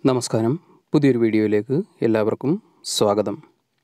നമസ്കാരം പുതിയൊരു വീഡിയോയിലേക്ക് എല്ലാവർക്കും സ്വാഗതം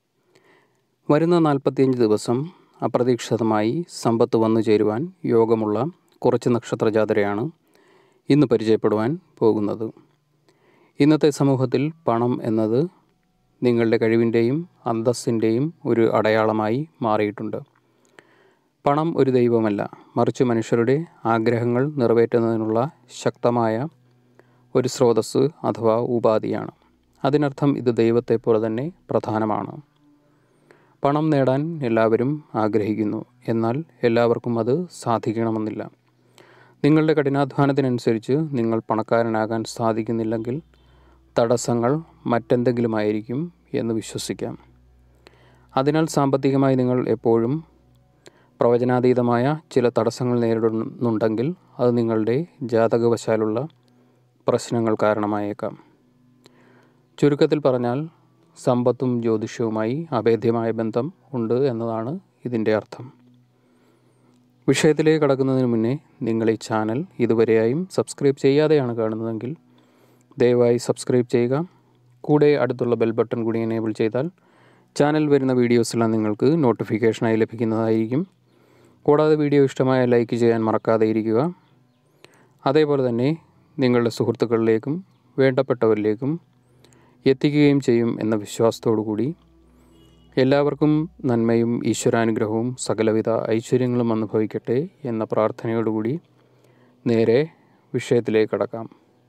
വരുന്ന നാൽപ്പത്തിയഞ്ച് ദിവസം അപ്രതീക്ഷിതമായി സമ്പത്ത് വന്നു ചേരുവാൻ യോഗമുള്ള കുറച്ച് നക്ഷത്ര ജാതരയാണ് ഇന്ന് പരിചയപ്പെടുവാൻ പോകുന്നത് ഇന്നത്തെ സമൂഹത്തിൽ പണം എന്നത് നിങ്ങളുടെ കഴിവിൻ്റെയും അന്തസ്സിൻ്റെയും ഒരു അടയാളമായി മാറിയിട്ടുണ്ട് പണം ഒരു ദൈവമല്ല മറിച്ച് മനുഷ്യരുടെ ആഗ്രഹങ്ങൾ നിറവേറ്റുന്നതിനുള്ള ശക്തമായ ഒരു സ്രോതസ്സ് അഥവാ ഉപാധിയാണ് അതിനർത്ഥം ഇത് ദൈവത്തെ പോലെ തന്നെ പ്രധാനമാണ് പണം നേടാൻ എല്ലാവരും ആഗ്രഹിക്കുന്നു എന്നാൽ എല്ലാവർക്കും അത് സാധിക്കണമെന്നില്ല നിങ്ങളുടെ കഠിനാധ്വാനത്തിനനുസരിച്ച് നിങ്ങൾ പണക്കാരനാകാൻ സാധിക്കുന്നില്ലെങ്കിൽ തടസ്സങ്ങൾ മറ്റെന്തെങ്കിലുമായിരിക്കും എന്ന് വിശ്വസിക്കാം അതിനാൽ സാമ്പത്തികമായി നിങ്ങൾ എപ്പോഴും പ്രവചനാതീതമായ ചില തടസ്സങ്ങൾ നേരിടുന്നുണ്ടെങ്കിൽ അത് നിങ്ങളുടെ ജാതകവശാലുള്ള പ്രശ്നങ്ങൾ കാരണമായേക്കാം ചുരുക്കത്തിൽ പറഞ്ഞാൽ സമ്പത്തും ജ്യോതിഷവുമായി അഭേദ്യമായ ബന്ധം ഉണ്ട് എന്നതാണ് ഇതിൻ്റെ അർത്ഥം വിഷയത്തിലേക്ക് കടക്കുന്നതിന് മുന്നേ നിങ്ങൾ ഈ ചാനൽ ഇതുവരെയായും സബ്സ്ക്രൈബ് ചെയ്യാതെയാണ് കാണുന്നതെങ്കിൽ ദയവായി സബ്സ്ക്രൈബ് ചെയ്യുക കൂടെ അടുത്തുള്ള ബെൽ ബട്ടൺ കൂടി എനേബിൾ ചെയ്താൽ ചാനൽ വരുന്ന വീഡിയോസെല്ലാം നിങ്ങൾക്ക് നോട്ടിഫിക്കേഷനായി ലഭിക്കുന്നതായിരിക്കും കൂടാതെ വീഡിയോ ഇഷ്ടമായ ലൈക്ക് ചെയ്യാൻ മറക്കാതെ ഇരിക്കുക അതേപോലെ തന്നെ നിങ്ങളുടെ സുഹൃത്തുക്കളിലേക്കും വേണ്ടപ്പെട്ടവരിലേക്കും എത്തിക്കുകയും ചെയ്യും എന്ന വിശ്വാസത്തോടു കൂടി എല്ലാവർക്കും നന്മയും ഈശ്വരാനുഗ്രഹവും സകലവിധ ഐശ്വര്യങ്ങളും അനുഭവിക്കട്ടെ എന്ന പ്രാർത്ഥനയോടുകൂടി നേരെ വിഷയത്തിലേക്ക് കടക്കാം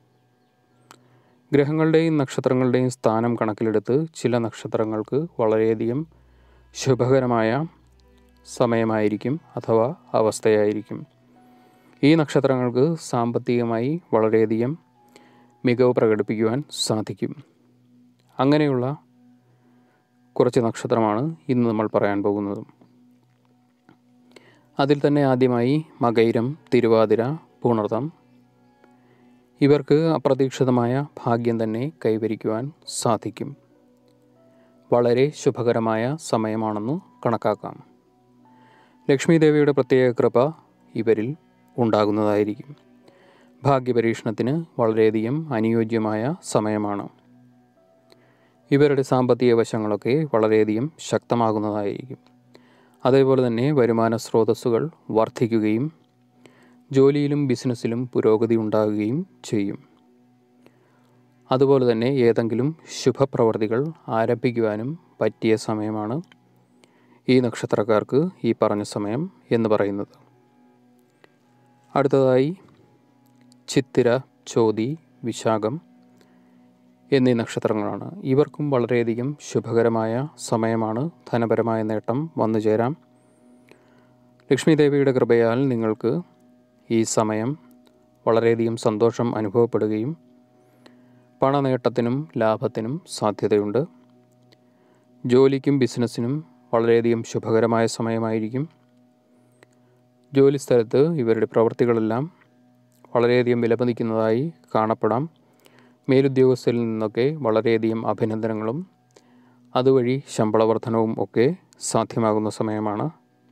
ഗ്രഹങ്ങളുടെയും നക്ഷത്രങ്ങളുടെയും സ്ഥാനം കണക്കിലെടുത്ത് ചില നക്ഷത്രങ്ങൾക്ക് വളരെയധികം ശുഭകരമായ സമയമായിരിക്കും അഥവാ അവസ്ഥയായിരിക്കും ഈ നക്ഷത്രങ്ങൾക്ക് സാമ്പത്തികമായി വളരെയധികം മികവ് പ്രകടിപ്പിക്കുവാൻ സാധിക്കും അങ്ങനെയുള്ള കുറച്ച് നക്ഷത്രമാണ് ഇന്ന് നമ്മൾ പറയാൻ പോകുന്നത് അതിൽ തന്നെ ആദ്യമായി മകൈരം തിരുവാതിര പുണർതം ഇവർക്ക് അപ്രതീക്ഷിതമായ ഭാഗ്യം തന്നെ കൈവരിക്കുവാൻ സാധിക്കും വളരെ ശുഭകരമായ സമയമാണെന്ന് കണക്കാക്കാം ലക്ഷ്മി ദേവിയുടെ പ്രത്യേക കൃപ ഇവരിൽ ഉണ്ടാകുന്നതായിരിക്കും ഭാഗ്യപരീക്ഷണത്തിന് വളരെയധികം അനുയോജ്യമായ സമയമാണ് ഇവരുടെ സാമ്പത്തിക വശങ്ങളൊക്കെ വളരെയധികം ശക്തമാകുന്നതായിരിക്കും അതേപോലെ തന്നെ വരുമാന സ്രോതസ്സുകൾ വർദ്ധിക്കുകയും ജോലിയിലും ബിസിനസ്സിലും പുരോഗതി ഉണ്ടാകുകയും ചെയ്യും അതുപോലെ തന്നെ ഏതെങ്കിലും ശുഭപ്രവർത്തികൾ ആരംഭിക്കുവാനും പറ്റിയ സമയമാണ് ഈ നക്ഷത്രക്കാർക്ക് ഈ പറഞ്ഞ സമയം എന്ന് പറയുന്നത് അടുത്തതായി ചിത്തിര ചോതി വിശാഖം എന്നീ നക്ഷത്രങ്ങളാണ് ഇവർക്കും വളരെയധികം ശുഭകരമായ സമയമാണ് ധനപരമായ നേട്ടം വന്നു ചേരാം ലക്ഷ്മി ദേവിയുടെ കൃപയാൽ നിങ്ങൾക്ക് ഈ സമയം വളരെയധികം സന്തോഷം അനുഭവപ്പെടുകയും പണനേട്ടത്തിനും ലാഭത്തിനും സാധ്യതയുണ്ട് ജോലിക്കും ബിസിനസ്സിനും വളരെയധികം ശുഭകരമായ സമയമായിരിക്കും ജോലിസ്ഥലത്ത് ഇവരുടെ പ്രവൃത്തികളെല്ലാം വളരെയധികം വിലമതിക്കുന്നതായി കാണപ്പെടാം മേലുദ്യോഗസ്ഥരിൽ നിന്നൊക്കെ വളരെയധികം അഭിനന്ദനങ്ങളും അതുവഴി ശമ്പള വർധനവും ഒക്കെ സാധ്യമാകുന്ന സമയമാണ്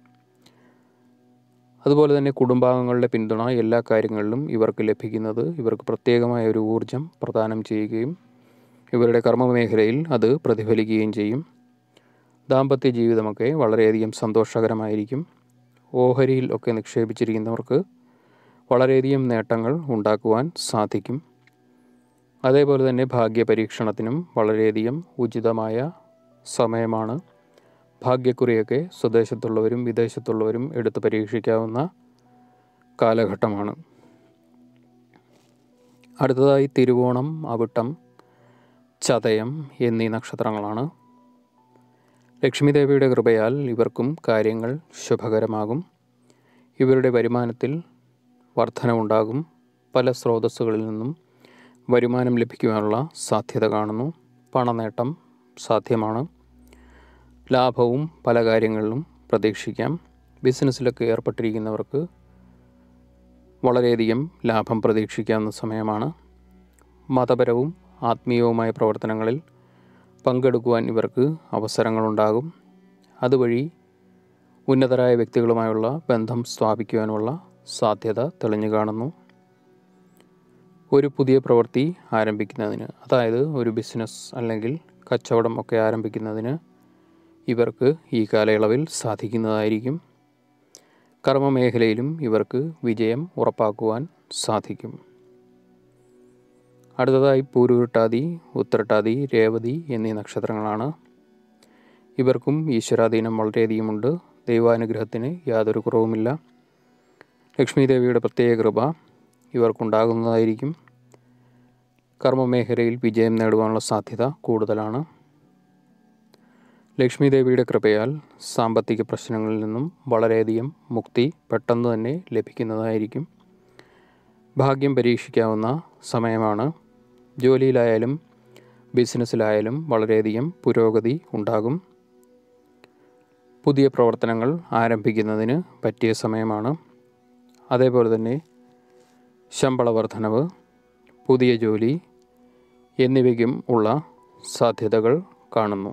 അതുപോലെ തന്നെ കുടുംബാംഗങ്ങളുടെ പിന്തുണ എല്ലാ കാര്യങ്ങളിലും ഇവർക്ക് ലഭിക്കുന്നത് ഇവർക്ക് പ്രത്യേകമായ ഒരു ഊർജം പ്രദാനം ചെയ്യുകയും ഇവരുടെ കർമ്മമേഖലയിൽ അത് പ്രതിഫലിക്കുകയും ചെയ്യും ദാമ്പത്യ ജീവിതമൊക്കെ വളരെയധികം സന്തോഷകരമായിരിക്കും ഓഹരിയിൽ ഒക്കെ നിക്ഷേപിച്ചിരിക്കുന്നവർക്ക് വളരെയധികം നേട്ടങ്ങൾ ഉണ്ടാക്കുവാൻ സാധിക്കും അതേപോലെ തന്നെ ഭാഗ്യ പരീക്ഷണത്തിനും വളരെയധികം ഉചിതമായ സമയമാണ് ഭാഗ്യക്കുറിയൊക്കെ സ്വദേശത്തുള്ളവരും വിദേശത്തുള്ളവരും എടുത്ത് പരീക്ഷിക്കാവുന്ന കാലഘട്ടമാണ് അടുത്തതായി തിരുവോണം അവിട്ടം ചതയം എന്നീ നക്ഷത്രങ്ങളാണ് ലക്ഷ്മി ദേവിയുടെ കൃപയാൽ ഇവർക്കും കാര്യങ്ങൾ ശുഭകരമാകും ഇവരുടെ വരുമാനത്തിൽ വർധനവുണ്ടാകും പല സ്രോതസ്സുകളിൽ നിന്നും വരുമാനം ലഭിക്കുവാനുള്ള സാധ്യത കാണുന്നു പണനേട്ടം സാധ്യമാണ് ലാഭവും പല കാര്യങ്ങളിലും പ്രതീക്ഷിക്കാം ബിസിനസ്സിലൊക്കെ ഏർപ്പെട്ടിരിക്കുന്നവർക്ക് വളരെയധികം ലാഭം പ്രതീക്ഷിക്കാവുന്ന സമയമാണ് മതപരവും ആത്മീയവുമായ പ്രവർത്തനങ്ങളിൽ പങ്കെടുക്കുവാൻ ഇവർക്ക് അവസരങ്ങളുണ്ടാകും അതുവഴി ഉന്നതരായ വ്യക്തികളുമായുള്ള ബന്ധം സ്ഥാപിക്കുവാനുള്ള സാധ്യത തെളിഞ്ഞു കാണുന്നു ഒരു പുതിയ പ്രവൃത്തി ആരംഭിക്കുന്നതിന് അതായത് ഒരു ബിസിനസ് അല്ലെങ്കിൽ കച്ചവടം ഒക്കെ ആരംഭിക്കുന്നതിന് ഇവർക്ക് ഈ കാലയളവിൽ സാധിക്കുന്നതായിരിക്കും കർമ്മമേഖലയിലും ഇവർക്ക് വിജയം ഉറപ്പാക്കുവാൻ സാധിക്കും അടുത്തതായി പൂരുരുട്ടാതി ഉത്രട്ടാതി രേവതി എന്നീ നക്ഷത്രങ്ങളാണ് ഇവർക്കും ഈശ്വരാധീനം വളരെയധികമുണ്ട് ദൈവാനുഗ്രഹത്തിന് യാതൊരു കുറവുമില്ല ലക്ഷ്മി ദേവിയുടെ പ്രത്യേക കൃപ ഇവർക്കുണ്ടാകുന്നതായിരിക്കും കർമ്മമേഖലയിൽ വിജയം നേടുവാനുള്ള സാധ്യത കൂടുതലാണ് ലക്ഷ്മി ദേവിയുടെ കൃപയാൽ സാമ്പത്തിക പ്രശ്നങ്ങളിൽ നിന്നും വളരെയധികം മുക്തി പെട്ടെന്ന് തന്നെ ലഭിക്കുന്നതായിരിക്കും ഭാഗ്യം പരീക്ഷിക്കാവുന്ന സമയമാണ് ജോലിയിലായാലും ബിസിനസ്സിലായാലും വളരെയധികം പുരോഗതി ഉണ്ടാകും പുതിയ പ്രവർത്തനങ്ങൾ ആരംഭിക്കുന്നതിന് പറ്റിയ സമയമാണ് അതേപോലെ തന്നെ ശമ്പള വർധനവ് പുതിയ ജോലി എന്നിവയ്ക്കും ഉള്ള സാധ്യതകൾ കാണുന്നു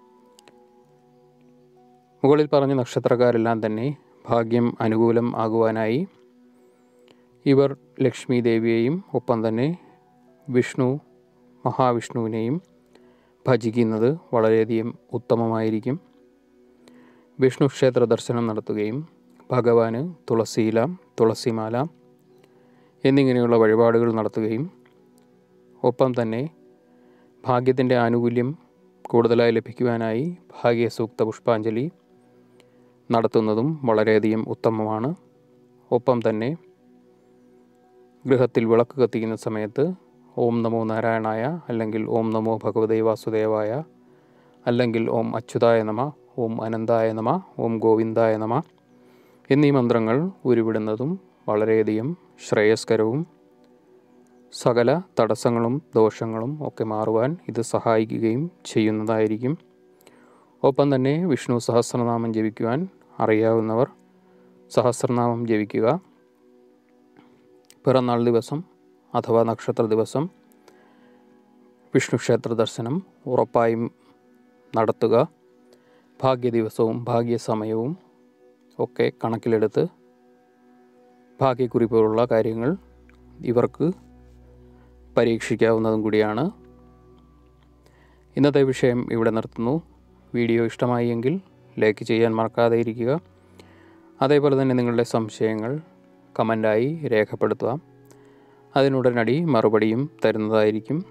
മുകളിൽ പറഞ്ഞ നക്ഷത്രക്കാരെല്ലാം തന്നെ ഭാഗ്യം അനുകൂലം ആകുവാനായി ഇവർ ലക്ഷ്മി ദേവിയെയും ഒപ്പം തന്നെ വിഷ്ണു മഹാവിഷ്ണുവിനെയും ഭജിക്കുന്നത് വളരെയധികം ഉത്തമമായിരിക്കും വിഷ്ണു ക്ഷേത്ര ദർശനം നടത്തുകയും ഭഗവാന് തുളസിയില തുളസിമാല എന്നിങ്ങനെയുള്ള വഴിപാടുകൾ നടത്തുകയും ഒപ്പം തന്നെ ഭാഗ്യത്തിൻ്റെ ആനുകൂല്യം കൂടുതലായി ലഭിക്കുവാനായി ഭാഗ്യസൂക്ത പുഷ്പാഞ്ജലി നടത്തുന്നതും വളരെയധികം ഉത്തമമാണ് ഒപ്പം തന്നെ ഗൃഹത്തിൽ വിളക്ക് കത്തിക്കുന്ന സമയത്ത് ഓം നമോ നാരായണായ അല്ലെങ്കിൽ ഓം നമോ ഭഗവതേ വാസുദേവായ അല്ലെങ്കിൽ ഓം അച്യുതായ നമ ഓം അനന്തായ നമ ഓം ഗോവിന്ദായ നമ എന്നീ മന്ത്രങ്ങൾ ഉരുവിടുന്നതും വളരെയധികം ശ്രേയസ്കരവും സകല തടസ്സങ്ങളും ദോഷങ്ങളും ഒക്കെ മാറുവാൻ ഇത് സഹായിക്കുകയും ചെയ്യുന്നതായിരിക്കും ഒപ്പം തന്നെ വിഷ്ണു സഹസ്രനാമം ജപിക്കുവാൻ അറിയാവുന്നവർ സഹസ്രനാമം ജപിക്കുക പിറന്നാൾ ദിവസം അഥവാ നക്ഷത്ര ദിവസം വിഷ്ണു ക്ഷേത്ര ദർശനം ഉറപ്പായും നടത്തുക ഭാഗ്യ ദിവസവും ഭാഗ്യ സമയവും ഒക്കെ കണക്കിലെടുത്ത് ഭാഗ്യക്കുറിപ്പുകളുള്ള കാര്യങ്ങൾ ഇവർക്ക് പരീക്ഷിക്കാവുന്നതും കൂടിയാണ് ഇന്നത്തെ വിഷയം ഇവിടെ നിർത്തുന്നു വീഡിയോ ഇഷ്ടമായി എങ്കിൽ ലൈക്ക് ചെയ്യാൻ മറക്കാതെ ഇരിക്കുക അതേപോലെ തന്നെ നിങ്ങളുടെ സംശയങ്ങൾ കമൻ്റായി രേഖപ്പെടുത്തുക അതിനുടനടി മറുപടിയും തരുന്നതായിരിക്കും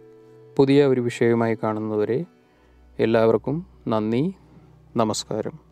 പുതിയ ഒരു വിഷയവുമായി കാണുന്നതുവരെ എല്ലാവർക്കും നന്ദി നമസ്കാരം